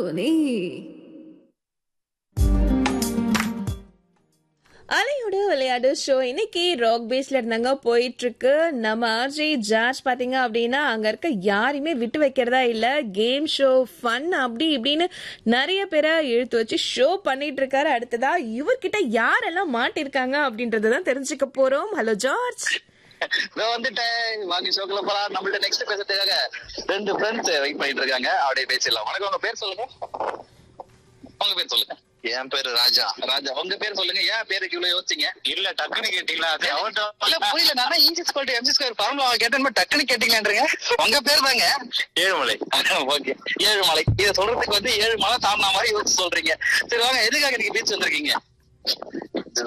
தோனி அலையோட விளையாடு ஷோ இன்னைக்கு ராக் பேஸ்ல இருந்தாங்க போயிட்டு இருக்கு நம்ம ஆர்ஜி ஜார்ஜ் பாத்தீங்க அப்படின்னா அங்க இருக்க யாரையுமே விட்டு வைக்கிறதா இல்ல கேம் ஷோ ஃபன் அப்படி இப்படின்னு நிறைய பேரை இழுத்து வச்சு ஷோ பண்ணிட்டு இருக்காரு அடுத்ததா இவர்கிட்ட யாரெல்லாம் மாட்டிருக்காங்க அப்படின்றதான் தெரிஞ்சுக்க போறோம் ஹலோ ஜார்ஜ் இதோ வந்துட்டேன் வாங்கி ஷோக்குள்ள போலாம் நம்மள்ட்ட நெக்ஸ்ட் பேசுறதுக்காக ரெண்டு ஃப்ரெண்ட்ஸ் வெயிட் பண்ணிட்டு இருக்காங்க அப்படியே பேசிடலாம் வணக்கம் உங்க பேர் சொல்லுங்க உங்க பேர் சொல்லுங்க என் பேரு ராஜா ராஜா உங்க பேர் சொல்லுங்க ஏன் பேருக்கு இவ்வளவு யோசிச்சீங்க இல்ல டக்குன்னு கேட்டீங்களா அது இல்ல அவன்கிட்ட புரியல நான் easy square MC square formula கேட்டேன் டக்குன்னு கேட்டீங்கன்றீங்க உங்க பேர் தாங்க ஏழுமலை ஓகே ஏழுமலை இத சொல்றதுக்கு வந்து ஏழு மலை தாண்டின மாதிரி யோசிச்சு சொல்றீங்க சரி வாங்க எதுக்காக நீங்க பீச் வந்திருக்கீங்க